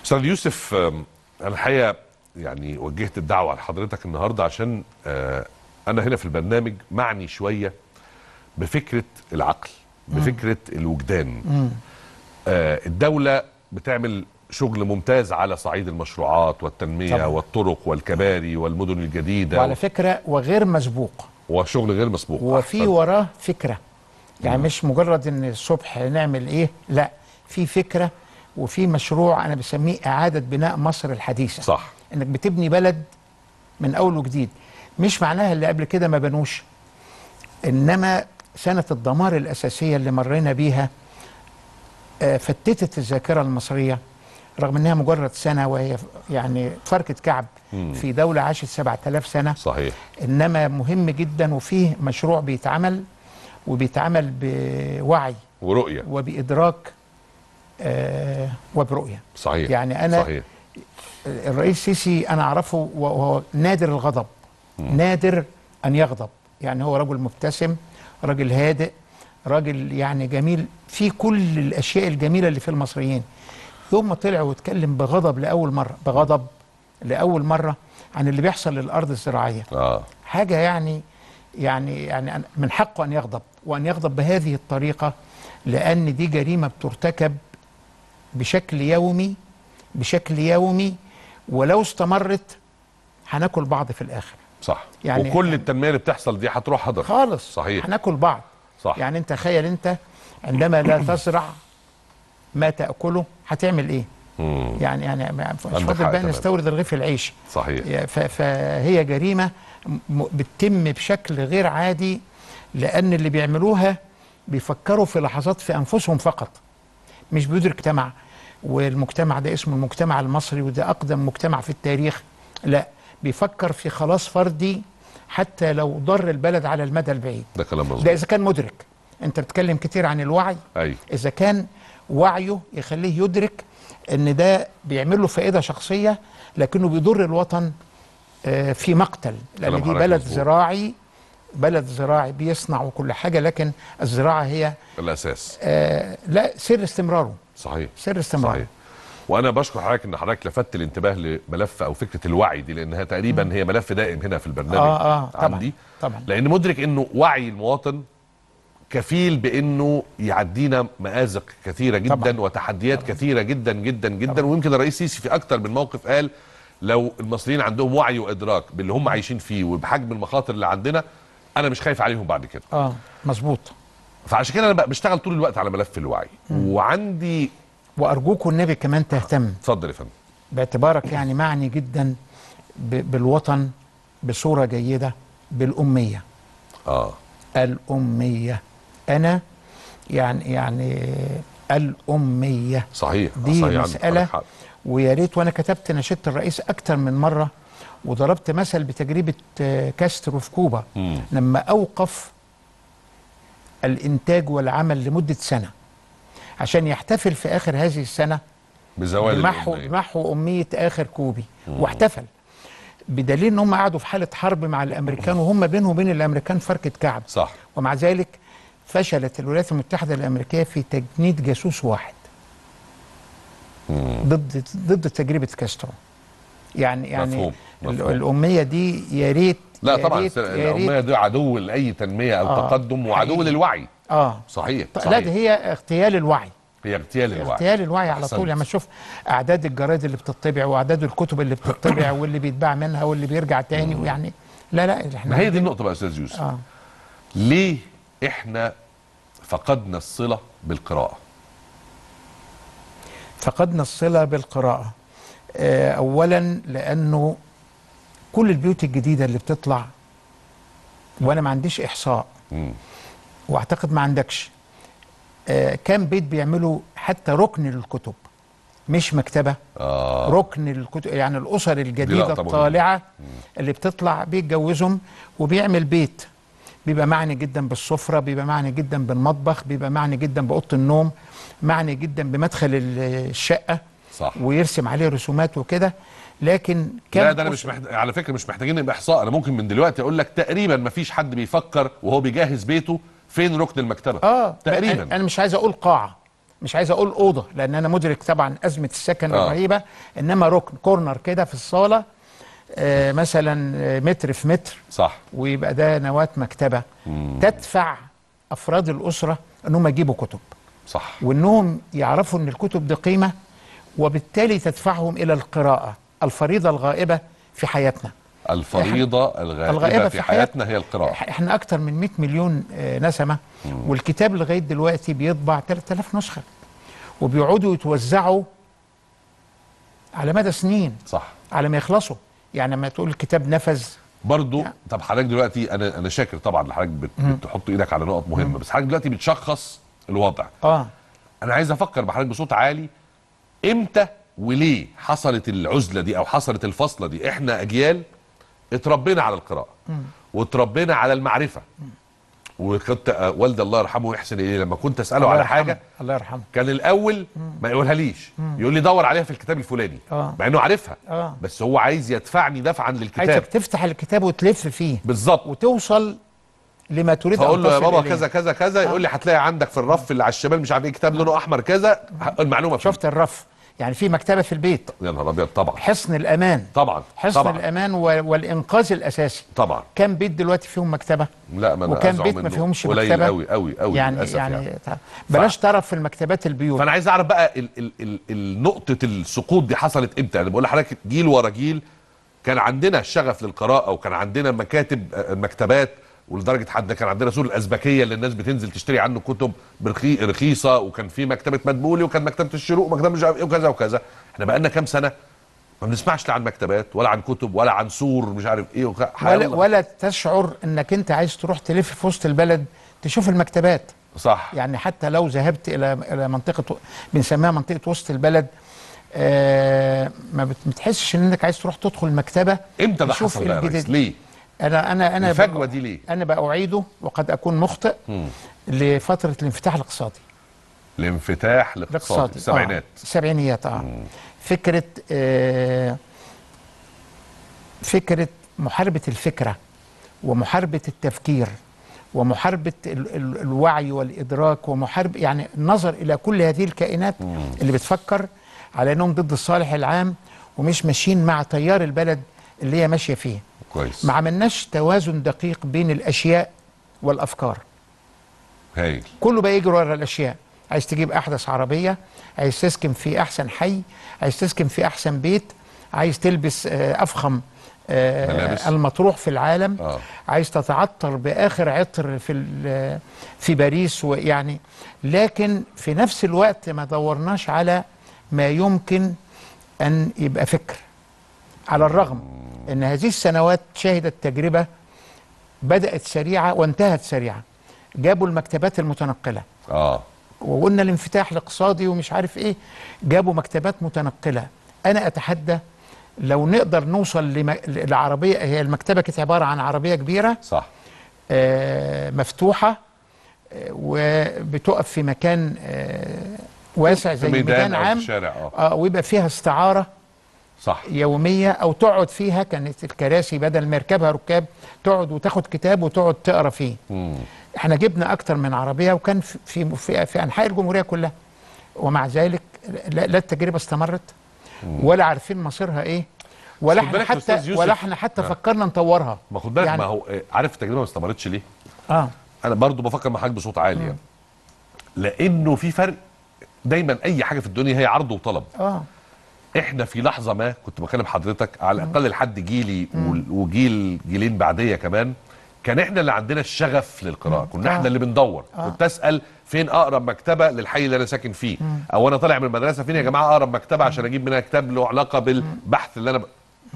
استاذ يوسف آم، انا الحقيقه يعني وجهت الدعوه لحضرتك النهارده عشان آه، انا هنا في البرنامج معني شويه بفكره العقل بفكره الوجدان آه، الدوله بتعمل شغل ممتاز على صعيد المشروعات والتنميه طبعا. والطرق والكباري والمدن الجديده وعلى فكره وغير مسبوق وشغل غير مسبوق وفي أحسن. وراه فكره يعني مش مجرد ان الصبح نعمل ايه لا في فكره وفي مشروع انا بسميه اعاده بناء مصر الحديثه صح انك بتبني بلد من اول وجديد مش معناها اللي قبل كده ما بنوش انما سنه الدمار الاساسيه اللي مرينا بيها آه، فتتت الذاكره المصريه رغم انها مجرد سنه وهي يعني فركه كعب في دوله عاشت 7000 سنه صحيح انما مهم جدا وفيه مشروع بيتعمل وبيتعمل بوعي ورؤيه وبادراك آه وبرؤيه صحيح يعني أنا صحيح الرئيس السيسي انا اعرفه وهو نادر الغضب نادر ان يغضب يعني هو رجل مبتسم راجل هادئ راجل يعني جميل في كل الاشياء الجميله اللي في المصريين يوم ما طلع واتكلم بغضب لاول مره بغضب لاول مره عن اللي بيحصل للارض الزراعيه اه حاجه يعني يعني يعني أن- من حقه ان يغضب وان يغضب بهذه الطريقه لان دي جريمه بترتكب بشكل يومي بشكل يومي ولو استمرت هناكل بعض في الاخر صح يعني- وكل التنميه اللي بتحصل دي هتروح هدر خالص صحيح. هناكل بعض صح يعني انت تخيل انت عندما لا تزرع ما تاكله هتعمل ايه مم. يعني يعني ما- مش عندك فاضل حق بقى تمام. نستورد رغيف العيش صحيح يا- ف- فهي جريمة م- بتتم بشكل غير عادي لأن اللي بيعملوها بيفكروا في لحظات في أنفسهم فقط مش بيدرك مجتمع والمجتمع ده اسمه المجتمع المصري وده أقدم مجتمع في التاريخ لا بيفكر في خلاص فردي حتى لو ضر البلد على المدى البعيد ده كلام ده مظبوط إذا كان مدرك أنت بتتكلم كتير عن الوعي ايوه اذا كان وعيه يخليه يدرك ان ده بيعمل له فائده شخصيه لكنه بيضر الوطن آه، في مقتل لان كلام دي حضرتك بلد مظبوط. زراعي بلد زراعي بيصنع وكل حاجه لكن الزراعه هي الاساس آه، لا سر استمراره صحيح سر استمراره صحيح وانا بشكر حضرتك ان حضرتك لفتت الانتباه لملف او فكره الوعي دي لانها تقريبا هي ملف دائم هنا في البرنامج اه اه طبعا عندي طبعا لان مدرك انه وعي المواطن كفيل بانه يعدينا مآزق كثيره جدا طبعاً. وتحديات طبعا. كثيره جدا جدا جدا ويمكن الرئيس السيسي في اكتر من موقف قال لو المصريين عندهم وعي وادراك باللي هم عايشين فيه وبحجم المخاطر اللي عندنا انا مش خايف عليهم بعد كده اه مظبوط فعشان كده انا بقى بشتغل طول الوقت على ملف الوعي وعندي وارجوكم النبي كمان تهتم اتفضل يا فندم باعتبارك يعني معني جدا ب- بالوطن بصوره جيده بالاميه اه الأمية أنا يعني يعني الأمية صحيح دي صحيح عندك مسألة حضرتك حق. ويا ريت وأنا كتبت نشدة الرئيس أكتر من مرة وضربت مثل بتجربة آه، كاسترو في كوبا مم. لما أوقف الإنتاج والعمل لمدة سنة عشان يحتفل في آخر هذه السنة بزوال بمحو الأمية. بمحو أمية آخر كوبي واحتفل بدليل ان هم قعدوا في حاله حرب مع الامريكان وهم بينهم وبين الامريكان فركه كعب صح ومع ذلك فشلت الولايات المتحدة الأمريكية في تجنيد جاسوس واحد ضد ضد تجربة كاسترو يعني يعني مفهوم، ال- مفهوم. الأمية دي يا ريت لا يا طبعا ريت- يا الأمية ريت دي عدو لأي تنمية أو آه، تقدم وعدو حقيقي. للوعي اه صحيح لا صحيح ده هي اغتيال الوعي هي اغتيال الوعي اغتيال الوعي على أحسنت. طول يعني شوف اعداد الجرايد اللي بتطبع واعداد الكتب اللي بتطبع واللي بيتباع منها واللي بيرجع تاني ويعني لا لا احنا ما هي دي النقطة بقى يا أستاذ يوسف اه ليه إحنا فقدنا الصلة بالقراءة فقدنا الصلة بالقراءة آه، أولا لأنه كل البيوت الجديدة اللي بتطلع وأنا ما عنديش إحصاء مم. وأعتقد ما عندكش آه، كام بيت بيعملوا حتى ركن للكتب مش مكتبة آه ركن الكتب يعني الأسر الجديدة لقطة مهمة. الطالعة اللي بتطلع بيتجوزهم وبيعمل بيت بيبقى معني جدا بالسفرة بيبقى معني جدا بالمطبخ بيبقى معني جدا بأوضة النوم معني جدا بمدخل ال- الشقة صح ويرسم عليه رسومات وكده لكن كم لا ده انا أسرة- مش محتاج على فكره مش محتاجين نبقى احصاء انا ممكن من دلوقتي اقول لك تقريبا ما فيش حد بيفكر وهو بيجهز بيته فين ركن المكتبه اه تقريبا انا أنا مش عايز اقول قاعه مش عايز اقول اوضه لان انا مدرك طبعا ازمه السكن آه. الرهيبه انما ركن كورنر كده في الصاله آه مثلا آه، متر في متر صح ويبقى ده نواه مكتبه تدفع افراد الاسره انهم يجيبوا كتب صح وانهم يعرفوا ان الكتب دي قيمه وبالتالي تدفعهم الى القراءه الفريضه الغائبه في حياتنا الفريضه الغائبه, الغائبة في في حياتنا هي القراءه إح- احنا اكتر من 100 مليون آه، نسمه والكتاب لغايه دلوقتي بيطبع 3000 نسخه وبيقعدوا يتوزعوا على مدى سنين صح على ما يخلصوا يعني لما تقول الكتاب نفذ برضو يعني. طب حضرتك دلوقتي انا انا شاكر طبعا لحضرتك بت- بتحط ايدك على نقط مهمه بس حضرتك دلوقتي بتشخص الوضع اه انا عايز افكر بحضرتك بصوت عالي امتى وليه حصلت العزله دي او حصلت الفصله دي احنا اجيال اتربينا على القراءه واتربينا على المعرفه وكنت آه، والدي الله يرحمه ويحسن اليه لما كنت اساله الله على يرحمه. حاجه الله يرحمه كان الاول ما يقولها ليش يقول لي دور عليها في الكتاب الفلاني آه. مع انه عارفها آه. بس هو عايز يدفعني دفعا للكتاب عايزك تفتح الكتاب وتلف فيه بالظبط وتوصل لما تريد فاقول له يا تصل بابا إليه. كذا كذا كذا يقول لي هتلاقي عندك في الرف اللي على الشمال مش عارف ايه كتاب لونه احمر كذا المعلومه فيه. شفت الرف يعني في مكتبه في البيت يا نهار ابيض طبعا حصن الامان طبعا حصن طبعا الامان و- والانقاذ الاساسي طبعا كم بيت دلوقتي فيهم مكتبه لا ما انا وكم أزعم بيت ما إنه فيهمش قليل مكتبه قوي قوي قوي يعني للأسف يعني, يعني. يعني بلاش طرف في المكتبات البيوت فانا عايز اعرف بقى ال ال ال ال نقطه السقوط دي حصلت امتى انا بقول لحضرتك جيل ورا جيل كان عندنا الشغف للقراءه وكان عندنا مكاتب آه، مكتبات ولدرجه حد كان عندنا سور الازبكيه اللي الناس بتنزل تشتري عنه كتب برخي رخيصه وكان في مكتبه مدبولي وكان مكتبه الشروق ومكتبه مش عارف ايه وكذا وكذا احنا بقى لنا كام سنه ما بنسمعش لا عن مكتبات ولا عن كتب ولا عن سور مش عارف ايه وك... ولا, حيالله. ولا تشعر انك انت عايز تروح تلف في وسط البلد تشوف المكتبات صح يعني حتى لو ذهبت الى الى منطقه بنسميها منطقه وسط البلد آه ما بت- بتحسش ان انك عايز تروح تدخل المكتبه امتى ده تشوف حصل بقى يا الجديد. ريس ليه انا انا انا الفجوه بق- دي ليه انا بقى اعيده وقد اكون مخطئ لفتره الانفتاح الاقتصادي الانفتاح الاقتصادي الاقتصادي السبعينات آه. السبعينيات اه فكره آه فكره محاربه الفكره ومحاربه التفكير ومحاربه ال ال الوعي والادراك ومحاربه يعني النظر الى كل هذه الكائنات اللي بتفكر على انهم ضد الصالح العام ومش ماشيين مع تيار البلد اللي هي ماشيه فيه كويس ما عملناش توازن دقيق بين الاشياء والافكار هايل كله بقى يجري ورا الاشياء عايز تجيب احدث عربيه عايز تسكن في احسن حي عايز تسكن في احسن بيت عايز تلبس آه، افخم آه، ملابس. المطروح في العالم آه. عايز تتعطر باخر عطر في ال- في باريس ويعني لكن في نفس الوقت ما دورناش على ما يمكن ان يبقى فكر على الرغم ان هذه السنوات شهدت تجربه بدات سريعه وانتهت سريعه جابوا المكتبات المتنقله اه وقلنا الانفتاح الاقتصادي ومش عارف ايه جابوا مكتبات متنقله انا اتحدى لو نقدر نوصل لم- لعربيه هي المكتبه كانت عباره عن عربيه كبيره صح آه، مفتوحه آه، وبتقف في مكان آه، واسع في زي ميدان ميدان أو في عام شارع، آه. اه ويبقى فيها استعاره صح يوميه او تقعد فيها كانت الكراسي بدل ما يركبها ركاب تقعد وتاخد كتاب وتقعد تقرا فيه مم. احنا جبنا اكتر من عربيه وكان في في في, في انحاء الجمهوريه كلها ومع ذلك لا, لا التجربه استمرت ولا عارفين مصيرها ايه ولا خد احنا بالك يا حتى أستاذ يوسف. ولا احنا حتى فكرنا نطورها ما خد بالك يعني- ما هو آه، عارف التجربه ما استمرتش ليه؟ اه انا برضو بفكر مع حضرتك بصوت عالي يعني. لانه في فرق دايما اي حاجه في الدنيا هي عرض وطلب اه احنا في لحظه ما كنت بكلم حضرتك على الاقل لحد جيلي وال- وجيل جيلين بعديه كمان كان احنا اللي عندنا الشغف للقراءه كنا آه. احنا اللي بندور كنت اسال فين اقرب مكتبه للحي اللي انا ساكن فيه او انا طالع من المدرسه فين يا جماعه اقرب مكتبه عشان اجيب منها كتاب له علاقه بالبحث اللي انا ب...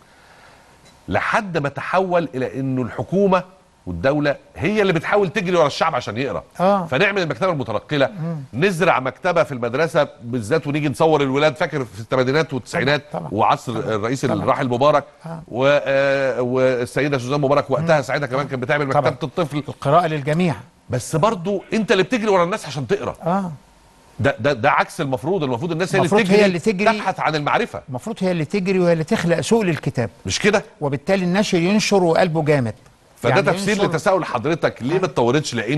لحد ما تحول الى انه الحكومه والدوله هي اللي بتحاول تجري ورا الشعب عشان يقرا آه. فنعمل المكتبه المتنقله نزرع مكتبه في المدرسه بالذات ونيجي نصور الولاد فاكر في الثمانينات والتسعينات طبعاً. وعصر الرئيس الراحل مبارك و... آه، والسيده سوزان مبارك وقتها ساعتها كمان كانت بتعمل طبعاً. مكتبه الطفل القراءه للجميع بس برضو انت اللي بتجري ورا الناس عشان تقرا اه ده ده ده عكس المفروض المفروض الناس هي اللي المفروض تجري هي اللي تجري. تبحث عن المعرفه المفروض هي اللي تجري وهي اللي تخلق سوق للكتاب مش كده وبالتالي الناشر ينشر وقلبه جامد فده يعني تفسير ينشر- لتساؤل حضرتك ليه ما اتطورتش لانه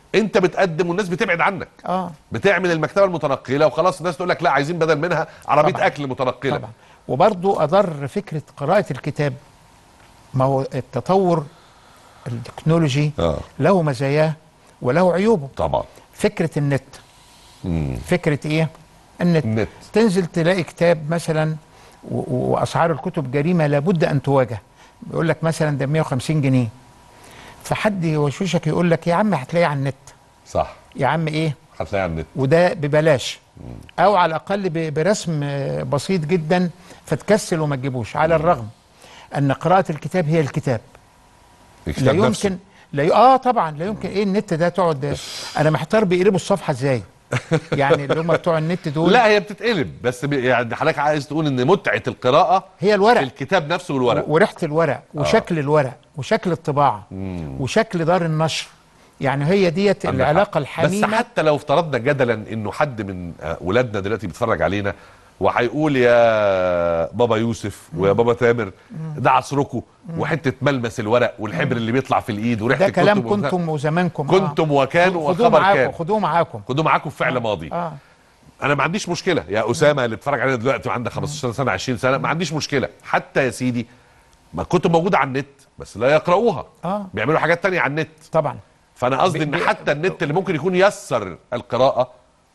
انت بتقدم والناس بتبعد عنك اه بتعمل المكتبه المتنقله وخلاص الناس تقول لك لا عايزين بدل منها عربيه طبعاً. اكل متنقله طبعا وبرضو اضر فكره قراءه الكتاب ما هو التطور التكنولوجي اه له مزاياه وله عيوبه طبعا فكره النت مم. فكره ايه النت النت تنزل تلاقي كتاب مثلا و- و- واسعار الكتب جريمه لابد ان تواجه بيقول لك مثلا ده 150 جنيه فحد يوشوشك يقول لك يا عم هتلاقيه على النت صح يا عم ايه هتلاقي على النت وده ببلاش او على الاقل ب- برسم آه، بسيط جدا فتكسل وما تجيبوش على الرغم ان قراءه الكتاب هي الكتاب لا الكتاب نفسه. يمكن لا ي... اه طبعا لا يمكن ايه النت ده تقعد انا محتار بيقلبوا الصفحه ازاي يعني اللي هم بتوع النت دول لا هي بتتقلب بس ب- يعني حضرتك عايز تقول ان متعه القراءه هي الورق في الكتاب نفسه والورق وريحه الورق وشكل الورق وشكل الطباعه وشكل دار النشر يعني هي ديت عندك العلاقه حق. الحميمه بس حتى لو افترضنا جدلا انه حد من آه، ولادنا دلوقتي بيتفرج علينا وهيقول يا بابا يوسف ويا بابا تامر ده عصركم وحته ملمس الورق والحبر اللي بيطلع في الايد وريحه ده كلام الكتب والبتاع. كنتم وزمانكم كنتم وكانوا خدوه وخبر معاكم كان خدوه معاكم خدوه معاكم في فعل ماضي اه انا ما عنديش مشكله يا اسامه اللي بتتفرج علينا دلوقتي وعندك 15 سنه 20 سنه ما عنديش مشكله حتى يا سيدي ما كتب موجوده على النت بس لا يقرؤوها آه. بيعملوا حاجات تانية على النت طبعا فانا قصدي ان بي- حتى النت اللي ممكن يكون يسر القراءه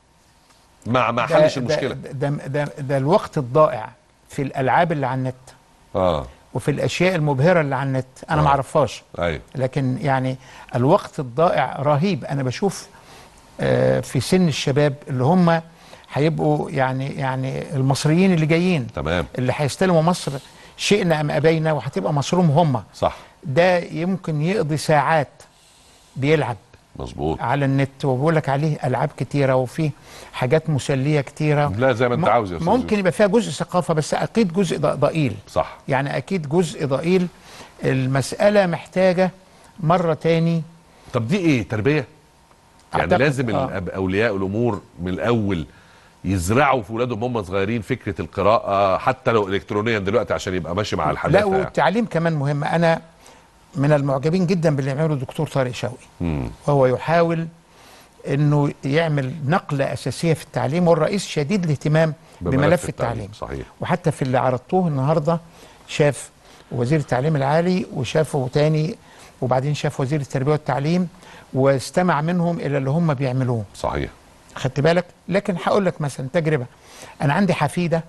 ما ما ده- حلش ده- المشكله ده, ده, ده الوقت الضائع في الالعاب اللي على النت اه وفي الاشياء المبهره اللي على النت انا آه. ما اعرفهاش ايوه لكن يعني الوقت الضائع رهيب انا بشوف آه، في سن الشباب اللي هم هيبقوا يعني يعني المصريين اللي جايين تمام اللي هيستلموا مصر شئنا ام ابينا وهتبقى مصرهم هم صح ده يمكن يقضي ساعات بيلعب مظبوط على النت وبقول لك عليه العاب كتيره وفيه حاجات مسليه كتيره لا زي ما انت م- عاوز يا استاذ ممكن يوسف. يبقى فيها جزء ثقافه بس اكيد جزء ض- ضئيل صح يعني اكيد جزء ضئيل المساله محتاجه مره تاني طب دي ايه تربيه يعني أعتقد، لازم آه. الأب اولياء الامور من الاول يزرعوا في اولادهم هم صغيرين فكره القراءه حتى لو الكترونيا دلوقتي عشان يبقى ماشي مع لا الحداثه يعني. والتعليم كمان مهم انا من المعجبين جدا باللي عمله الدكتور طارق شوقي مم. وهو يحاول انه يعمل نقله اساسيه في التعليم والرئيس شديد الاهتمام بملف, التعليم صحيح وحتى في اللي عرضتوه النهارده شاف وزير التعليم العالي وشافه تاني وبعدين شاف وزير التربيه والتعليم واستمع منهم الى اللي هم بيعملوه صحيح خدت بالك لكن هقول لك مثلا تجربه انا عندي حفيده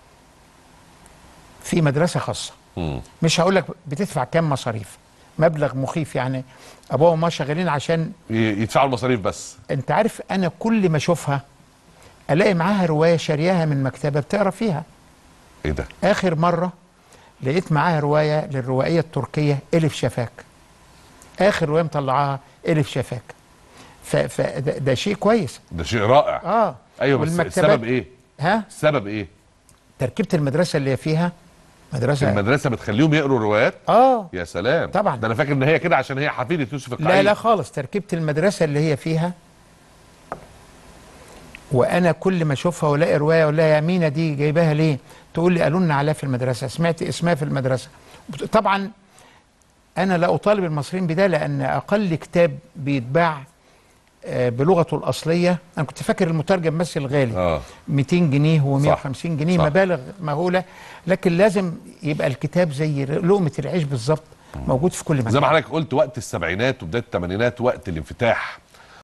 في مدرسه خاصه مم. مش هقول لك بتدفع كام مصاريف مبلغ مخيف يعني ابوها وما شغالين عشان ي- يدفعوا المصاريف بس انت عارف انا كل ما اشوفها الاقي معاها روايه شارياها من مكتبه بتقرا فيها ايه ده اخر مره لقيت معاها روايه للروائيه التركيه الف شفاك اخر روايه مطلعاها الف شفاك فده ده شيء كويس ده شيء رائع اه ايوه بس والمكتبات- السبب ايه ها السبب ايه تركيبه المدرسه اللي هي فيها مدرسه المدرسه بتخليهم يقروا روايات اه يا سلام طبعا. ده انا فاكر ان هي كده عشان هي حفيده يوسف القعيد لا لا خالص تركيبة المدرسة اللي هي فيها وأنا كل ما أشوفها ولاقي رواية أقول لها يا أمينة دي جايباها ليه؟ تقول لي قالوا لنا عليها في المدرسة سمعت اسمها في المدرسة طبعا أنا لا أطالب المصريين بده لأن أقل كتاب بيتباع آه، بلغته الأصلية أنا كنت فاكر المترجم بس الغالي اه 200 جنيه و150 جنيه صح. مبالغ مهولة لكن لازم يبقى الكتاب زي لقمة العيش بالظبط موجود في كل مكان زي ما حضرتك قلت وقت السبعينات وبدايه الثمانينات وقت الانفتاح